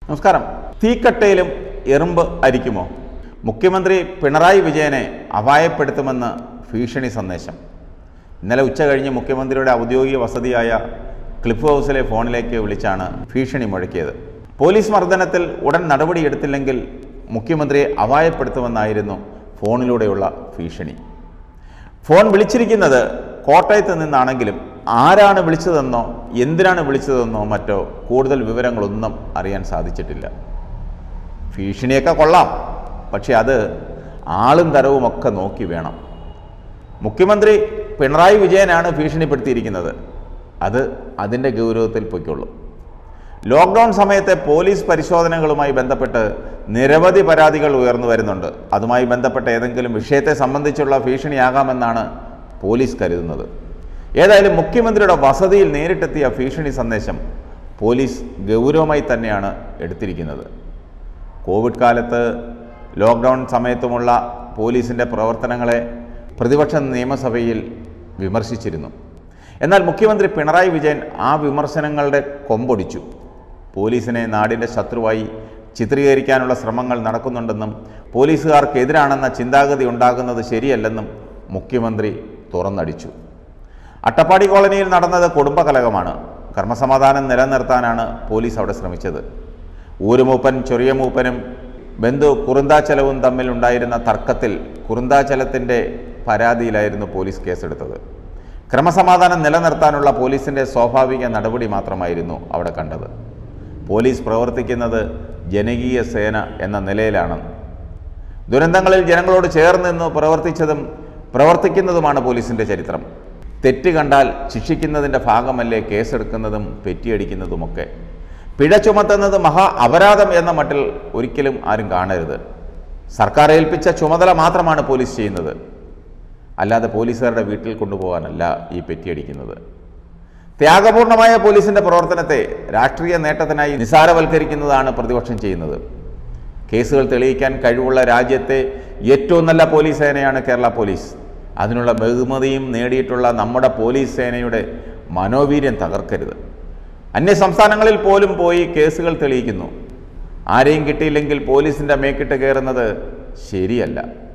നമസ്കാരം തീക്കട്ടയിലും എറുമ്പ് അരിക്കുമോ മുഖ്യമന്ത്രി പിണറായി വിജയനെ അപായപ്പെടുത്തുമെന്ന് ഭീഷണി സന്ദേശം ഇന്നലെ ഉച്ച കഴിഞ്ഞ് മുഖ്യമന്ത്രിയുടെ ഔദ്യോഗിക വസതിയായ ക്ലിഫ് ഹൗസിലെ ഫോണിലേക്ക് വിളിച്ചാണ് ഭീഷണി മുഴക്കിയത് പോലീസ് മർദ്ദനത്തിൽ ഉടൻ നടപടിയെടുത്തില്ലെങ്കിൽ മുഖ്യമന്ത്രിയെ അപായപ്പെടുത്തുമെന്നായിരുന്നു ഫോണിലൂടെയുള്ള ഭീഷണി ഫോൺ വിളിച്ചിരിക്കുന്നത് കോട്ടയത്ത് നിന്നാണെങ്കിലും ആരാണ് വിളിച്ചതെന്നോ എന്തിനാണ് വിളിച്ചതെന്നോ മറ്റോ കൂടുതൽ വിവരങ്ങളൊന്നും അറിയാൻ സാധിച്ചിട്ടില്ല ഭീഷണിയൊക്കെ കൊള്ളാം പക്ഷെ അത് ആളും തരവുമൊക്കെ നോക്കി വേണം മുഖ്യമന്ത്രി പിണറായി വിജയനാണ് ഭീഷണിപ്പെടുത്തിയിരിക്കുന്നത് അത് അതിൻ്റെ ഗൗരവത്തിൽ പൊയ്ക്കൊള്ളൂ ലോക്ക്ഡൗൺ സമയത്തെ പോലീസ് പരിശോധനകളുമായി ബന്ധപ്പെട്ട് നിരവധി പരാതികൾ ഉയർന്നു വരുന്നുണ്ട് അതുമായി ബന്ധപ്പെട്ട ഏതെങ്കിലും വിഷയത്തെ സംബന്ധിച്ചുള്ള ഭീഷണിയാകാമെന്നാണ് പോലീസ് കരുതുന്നത് ഏതായാലും മുഖ്യമന്ത്രിയുടെ വസതിയിൽ നേരിട്ടെത്തിയ ഭീഷണി സന്ദേശം പോലീസ് ഗൗരവമായി തന്നെയാണ് എടുത്തിരിക്കുന്നത് കോവിഡ് കാലത്ത് ലോക്ക്ഡൗൺ സമയത്തുമുള്ള പോലീസിൻ്റെ പ്രവർത്തനങ്ങളെ പ്രതിപക്ഷ നിയമസഭയിൽ വിമർശിച്ചിരുന്നു എന്നാൽ മുഖ്യമന്ത്രി പിണറായി വിജയൻ ആ വിമർശനങ്ങളുടെ കൊമ്പൊടിച്ചു പോലീസിനെ നാടിൻ്റെ ശത്രുവായി ചിത്രീകരിക്കാനുള്ള ശ്രമങ്ങൾ നടക്കുന്നുണ്ടെന്നും പോലീസുകാർക്കെതിരാണെന്ന ചിന്താഗതി ഉണ്ടാകുന്നത് ശരിയല്ലെന്നും മുഖ്യമന്ത്രി തുറന്നടിച്ചു അട്ടപ്പാടി കോളനിയിൽ നടന്നത് കുടുംബകലഹമാണ് കർമ്മസമാധാനം നിലനിർത്താനാണ് പോലീസ് അവിടെ ശ്രമിച്ചത് ഊരുമൂപ്പൻ ചൊറിയ മൂപ്പനും ബന്ധു കുറുന്താച്ചലവും തമ്മിൽ ഉണ്ടായിരുന്ന തർക്കത്തിൽ കുറുന്താച്ചലത്തിൻ്റെ പരാതിയിലായിരുന്നു പോലീസ് കേസെടുത്തത് ക്രമസമാധാനം നിലനിർത്താനുള്ള പോലീസിൻ്റെ സ്വാഭാവിക നടപടി മാത്രമായിരുന്നു അവിടെ കണ്ടത് പോലീസ് പ്രവർത്തിക്കുന്നത് ജനകീയ സേന എന്ന നിലയിലാണ് ദുരന്തങ്ങളിൽ ജനങ്ങളോട് ചേർന്ന് നിന്ന് പ്രവർത്തിച്ചതും പ്രവർത്തിക്കുന്നതുമാണ് പോലീസിൻ്റെ ചരിത്രം തെറ്റ് കണ്ടാൽ ശിക്ഷിക്കുന്നതിൻ്റെ ഭാഗമല്ലേ കേസെടുക്കുന്നതും പെറ്റിയടിക്കുന്നതുമൊക്കെ പിഴ ചുമത്തുന്നത് മഹാ അപരാധം എന്ന മട്ടിൽ ഒരിക്കലും ആരും കാണരുത് സർക്കാർ ഏൽപ്പിച്ച ചുമതല മാത്രമാണ് പോലീസ് ചെയ്യുന്നത് അല്ലാതെ പോലീസുകാരുടെ വീട്ടിൽ കൊണ്ടുപോകാനല്ല ഈ പെറ്റിയടിക്കുന്നത് ത്യാഗപൂർണമായ പോലീസിന്റെ പ്രവർത്തനത്തെ രാഷ്ട്രീയ നേട്ടത്തിനായി നിസാരവൽക്കരിക്കുന്നതാണ് പ്രതിപക്ഷം ചെയ്യുന്നത് കേസുകൾ തെളിയിക്കാൻ കഴിവുള്ള രാജ്യത്തെ ഏറ്റവും നല്ല പോലീസ് സേനയാണ് കേരള പോലീസ് അതിനുള്ള ബഹുമതിയും നേടിയിട്ടുള്ള നമ്മുടെ പോലീസ് സേനയുടെ മനോവീര്യം തകർക്കരുത് അന്യ സംസ്ഥാനങ്ങളിൽ പോലും പോയി കേസുകൾ തെളിയിക്കുന്നു ആരെയും കിട്ടിയില്ലെങ്കിൽ പോലീസിൻ്റെ മേക്കിട്ട് കയറുന്നത് ശരിയല്ല